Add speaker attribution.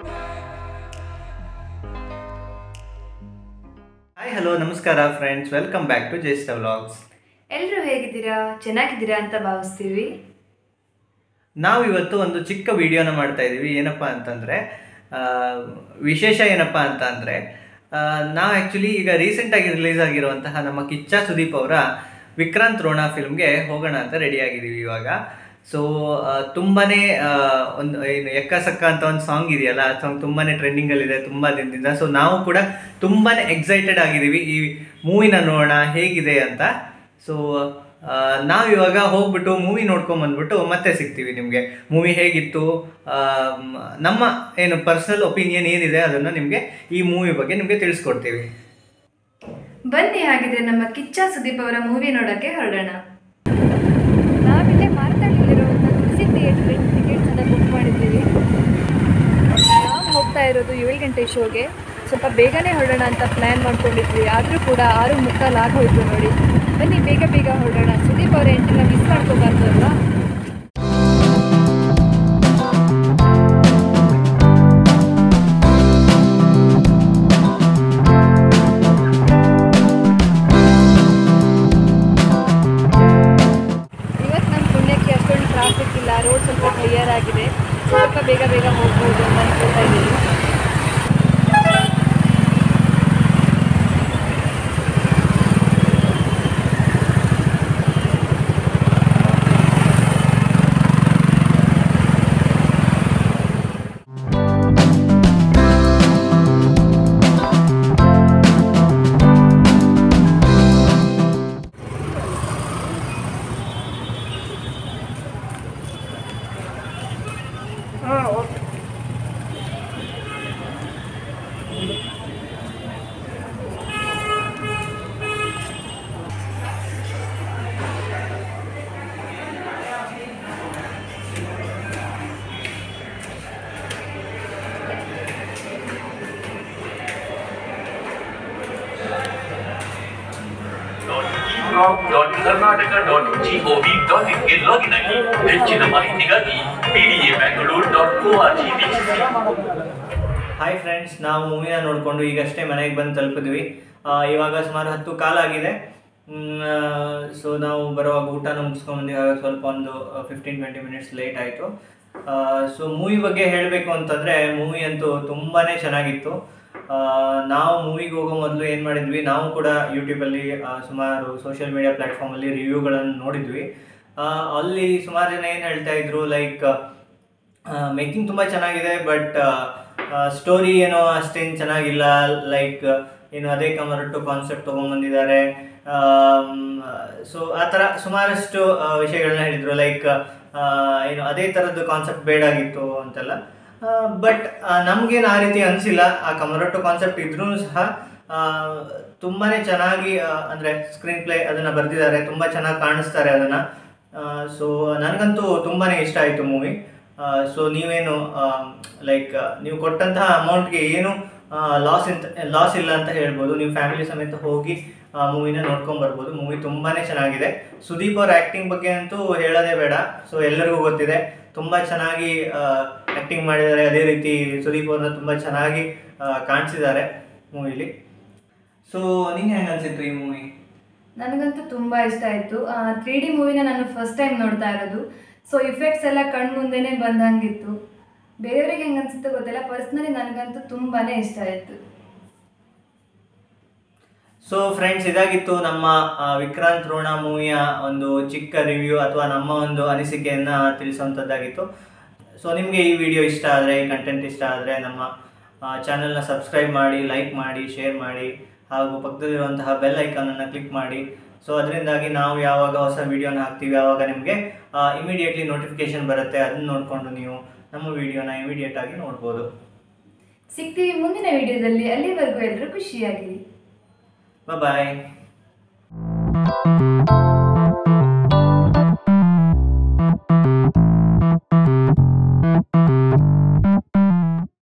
Speaker 1: hi hello ನಮಸ್ಕಾರ friends welcome back to ಜೇಸ್ಟ vlogs
Speaker 2: ಎಲ್ಲರೂ ಹೇಗಿದ್ದೀರಾ ಚೆನ್ನಾಗಿದ್ದೀರಾ ಅಂತ ಭಾವಿಸ್ತೀವಿ
Speaker 1: ನಾವು ಇವತ್ತು ಒಂದು ಚಿಕ್ಕ ವಿಡಿಯೋನ ಮಾಡ್ತಾ ಇದ್ದೀವಿ ಏನಪ್ಪ ಅಂತಂದರೆ ವಿಶೇಷ ಏನಪ್ಪ ಅಂತ ಅಂದರೆ ನಾವು ಆ್ಯಕ್ಚುಲಿ ಈಗ ರೀಸೆಂಟಾಗಿ ರಿಲೀಸ್ ಆಗಿರುವಂತಹ ನಮ್ಮ ಕಿಚ್ಚ ಸುದೀಪ್ ಅವರ ವಿಕ್ರಾಂತ್ ರೋಣ ಫಿಲ್ಮ್ಗೆ ಹೋಗೋಣ ಅಂತ ರೆಡಿ ಆಗಿದ್ದೀವಿ ಇವಾಗ ಸೊ ತುಂಬಾ ಒಂದು ಏನು ಎಕ್ಕ ಸಕ್ಕ ಅಂತ ಒಂದು ಸಾಂಗ್ ಇದೆಯಲ್ಲ ಆ ಸಾಂಗ್ ತುಂಬಾ ಟ್ರೆಂಡಿಂಗಲ್ಲಿದೆ ತುಂಬ ದಿನದಿಂದ ಸೊ ನಾವು ಕೂಡ ತುಂಬಾ ಎಕ್ಸೈಟೆಡ್ ಆಗಿದ್ದೀವಿ ಈ ಮೂವಿನ ನೋಡೋಣ ಹೇಗಿದೆ ಅಂತ ಸೊ ನಾವು ಇವಾಗ ಹೋಗ್ಬಿಟ್ಟು ಮೂವಿ ನೋಡ್ಕೊಂಡ್ ಬಂದ್ಬಿಟ್ಟು ಮತ್ತೆ ಸಿಗ್ತೀವಿ ನಿಮಗೆ ಮೂವಿ ಹೇಗಿತ್ತು ಆ, ಮ್, ನಮ್ಮ ಏನು ಪರ್ಸನಲ್ ಒಪಿನಿಯನ್ ಏನಿದೆ ಅದನ್ನು ನಿಮಗೆ ಈ ಮೂವಿ ಬಗ್ಗೆ ನಿಮಗೆ ತಿಳಿಸ್ಕೊಡ್ತೀವಿ
Speaker 2: ಬನ್ನಿ ಹಾಗಿದ್ರೆ ನಮ್ಮ ಕಿಚ್ಚ ಸುದೀಪ್ ಅವರ ಮೂವಿ ನೋಡೋಕ್ಕೆ ಹೊರಡೋಣ
Speaker 3: ನಾವಿಲ್ಲೇ ಮಾರ್ತಾಡಲಿರುವಂಥ ತುಳಸಿ ಥಿಯೇಟ್ರಲ್ಲಿ ಟಿಕೆಟ್ಸನ್ನು ಬುಕ್ ಮಾಡಿದ್ದೀವಿ ನಾವು ಹೋಗ್ತಾ ಇರೋದು ಏಳು ಗಂಟೆ ಶೋಗೆ ಸ್ವಲ್ಪ ಬೇಗನೆ ಹೊರಡೋಣ ಅಂತ ಪ್ಲ್ಯಾನ್ ಮಾಡ್ಕೊಂಡಿದ್ವಿ ಆದರೂ ಕೂಡ ಆರು ಮುಕ್ಕಾಲು ಆಗೋಯ್ತು ನೋಡಿ ಬನ್ನಿ ಬೇಗ ಬೇಗ ಹೊರಡೋಣ ಸುದೀಪ್ ಅವರ ಎಂಟ್ರಿನ ಮಿಸ್ ಮಾಡ್ಕೋಬಾರ್ದು ಅಲ್ವಾ ಇವತ್ತು ನಮ್ಮ ಪುಣ್ಯಕ್ಕೆ ಅಷ್ಟೊಂದು ಟ್ರಾಫಿಕ್ ಇಲ್ಲ ರೋಡ್ ಸ್ವಲ್ಪ ಕ್ಲಿಯರ್ ಆಗಿದೆ ಸ್ವಲ್ಪ ಬೇಗ ಬೇಗ ಹೋಗ್ಬೋದು ಅಂತ ಅನ್ಕೊಳ್ತಾ ಇದ್ದೀವಿ
Speaker 4: ಕರ್ನಾಟಕ.gov.in ಗೆ ಲಾಗಿನ್ ಆಗಿ ಹೆಚ್ಚಿನ ಮಾಹಿತಿಗಾಗಿ PDA Bangalore dot O R G ವೀಕ್ಷಿಸಿ
Speaker 1: ಹಾಯ್ ಫ್ರೆಂಡ್ಸ್ ನಾವು ಮೂವಿನ ನೋಡಿಕೊಂಡು ಈಗಷ್ಟೇ ಮನೆಗೆ ಬಂದು ತಲುಪಿದ್ವಿ ಆ, ಇವಾಗ ಸುಮಾರು ಹತ್ತು ಕಾಲ ಆಗಿದೆ ಸೊ ನಾವು ಬರುವಾಗ ಊಟನ ಮುಗಿಸ್ಕೊಂಡು ಇವಾಗ ಸ್ವಲ್ಪ ಒಂದು ಫಿಫ್ಟೀನ್ ಟ್ವೆಂಟಿ ಮಿನಿಟ್ಸ್ ಲೇಟ್ ಆಯಿತು ಸೊ ಮೂವಿ ಬಗ್ಗೆ ಹೇಳಬೇಕು ಅಂತಂದರೆ ಮೂವಿ ಅಂತೂ ತುಂಬಾ ಚೆನ್ನಾಗಿತ್ತು ಆ, ನಾವು ಮೂವಿಗೆ ಹೋಗೋ ಮೊದಲು ಏನು ಮಾಡಿದ್ವಿ ನಾವು ಕೂಡ ಯೂಟ್ಯೂಬಲ್ಲಿ ಸುಮಾರು ಸೋಷಿಯಲ್ ಮೀಡಿಯಾ ಪ್ಲ್ಯಾಟ್ಫಾರ್ಮಲ್ಲಿ ರಿವ್ಯೂಗಳನ್ನು ನೋಡಿದ್ವಿ ಆ, ಅಲ್ಲಿ ಸುಮಾರು ಜನ ಏನು ಹೇಳ್ತಾ ಇದ್ರು ಲೈಕ್ ಮೇಕಿಂಗ್ ತುಂಬ ಚೆನ್ನಾಗಿದೆ ಬಟ್ ಸ್ಟೋರಿ ಏನೋ ಅಷ್ಟೇನು ಚೆನ್ನಾಗಿಲ್ಲ ಲೈಕ್ ಏನು ಅದೇ ಕಮರಟ್ಟು ಕಾನ್ಸೆಪ್ಟ್ ತೊಗೊಂಬಂದಿದ್ದಾರೆ ಸೊ ಆ ಥರ ಸುಮಾರಷ್ಟು ಆ, ವಿಷಯಗಳನ್ನ ಹೇಳಿದರು ಲೈಕ್ ಏನು ಅದೇ ಥರದ್ದು ಕಾನ್ಸೆಪ್ಟ್ ಬೇಡಾಗಿತ್ತು ಅಂತೆಲ್ಲ ಬಟ್ ನಮಗೇನು ಆ ರೀತಿ ಅನಿಸಿಲ್ಲ ಆ ಕಮರಟ್ಟು ಕಾನ್ಸೆಪ್ಟ್ ಇದ್ರೂ ಸಹ ತುಂಬಾ ಚೆನ್ನಾಗಿ ಆ, ಅಂದರೆ ಸ್ಕ್ರೀನ್ ಪ್ಲೇ ಅದನ್ನು ಬರೆದಿದ್ದಾರೆ ತುಂಬ ಚೆನ್ನಾಗಿ ಕಾಣಿಸ್ತಾರೆ ಅದನ್ನು ಸೊ ನನಗಂತೂ ತುಂಬಾ ಇಷ್ಟ ಆಯಿತು ಮೂವಿ ಸೊ ನೀವೇನು ಲೈಕ್ ನೀವು ಕೊಟ್ಟಂತಹ ಅಮೌಂಟ್ಗೆ ಏನು ಲಾಸ್ ಇಂತ ಲಾಸ್ ಇಲ್ಲ ಅಂತ ಹೇಳ್ಬೋದು ನೀವು ಫ್ಯಾಮಿಲಿ ಸಮೇತ ಹೋಗಿ ಮೂವಿನ ನೋಡ್ಕೊಂಡು ಬರ್ಬೋದು ಮೂವಿ ತುಂಬಾ ಚೆನ್ನಾಗಿದೆ ಸುದೀಪ್ ಅವ್ರ ಆ್ಯಕ್ಟಿಂಗ್ ಬಗ್ಗೆ ಅಂತೂ ಹೇಳೋದೇ ಬೇಡ ಸೊ ಎಲ್ಲರಿಗೂ ಗೊತ್ತಿದೆ ತುಂಬ ಚೆನ್ನಾಗಿ ಆ್ಯಕ್ಟಿಂಗ್ ಮಾಡಿದ್ದಾರೆ ಅದೇ ರೀತಿ ಸುದೀಪ್ ಅವ್ರನ್ನ ತುಂಬ ಚೆನ್ನಾಗಿ ಆ, ಕಾಣಿಸಿದ್ದಾರೆ ಮೂವಿಲಿ ಸೊ ನಿಂಗೆ ಹೆಂಗೆ ಅನಿಸಿತ್ತು ಈ ಮೂವಿ
Speaker 2: ನನಗಂತೂ ತುಂಬ ಇಷ್ಟ ಆಯಿತು ತ್ರೀ ಡಿ ಮೂವಿನ ನಾನು ಫಸ್ಟ್ ಟೈಮ್ ನೋಡ್ತಾ ಇರೋದು ಸೊ ಇಫೆಕ್ಟ್ಸ್ ಎಲ್ಲ ಕಣ್ಣು ಮುಂದೆನೇ ಬಂದಂಗಿತ್ತು ಬೇರೆಯವ್ರಿಗೆ ಹೆಂಗೆ ಅನ್ಸುತ್ತೋ ಗೊತ್ತಿಲ್ಲ ಪರ್ಸ್ನಲಿ ನನಗಂತೂ ತುಂಬಾ ಇಷ್ಟ ಆಯಿತು
Speaker 1: ಸೊ ಫ್ರೆಂಡ್ಸ್ ಇದಾಗಿತ್ತು ನಮ್ಮ ಆ, ವಿಕ್ರಾಂತ್ ರೋಣ ಮೂವಿಯ ಒಂದು ಚಿಕ್ಕ ರಿವ್ಯೂ ಅಥವಾ ನಮ್ಮ ಒಂದು ಅನಿಸಿಕೆಯನ್ನು ತಿಳಿಸುವಂಥದ್ದಾಗಿತ್ತು ಸೊ ನಿಮಗೆ ಈ ವಿಡಿಯೋ ಇಷ್ಟ ಆದರೆ ಈ ಕಂಟೆಂಟ್ ಇಷ್ಟ ಆದರೆ ನಮ್ಮ ಚಾನಲ್ನ ಸಬ್ಸ್ಕ್ರೈಬ್ ಮಾಡಿ ಲೈಕ್ ಮಾಡಿ ಶೇರ್ ಮಾಡಿ ಹಾಗೂ ಪಕ್ಕದಲ್ಲಿರುವಂತಹ ಬೆಲ್ ಐಕಾನನ್ನು ಕ್ಲಿಕ್ ಮಾಡಿ ಸೊ ಅದರಿಂದಾಗಿ ನಾವು ಯಾವಾಗ ಹೊಸ ವಿಡಿಯೋನ ಹಾಕ್ತೀವಿ ಆವಾಗ ನಿಮಗೆ ಇಮಿಡಿಯೇಟ್ಲಿ ನೋಟಿಫಿಕೇಶನ್ ಬರುತ್ತೆ ಅದನ್ನ ನೋಡಿಕೊಂಡು ನೀವು ನಮ್ಮ ವಿಡಿಯೋನ ಇಮಿಡಿಯೇಟ್ ಆಗಿ ನೋಡ್ಬೋದು
Speaker 2: ಸಿಗ್ತೀವಿ ಮುಂದಿನ ವಿಡಿಯೋದಲ್ಲಿ ಅಲ್ಲಿವರೆಗೂ ಎಲ್ಲರೂ ಖುಷಿಯಾಗಿರಿ
Speaker 1: ಬಾಯ್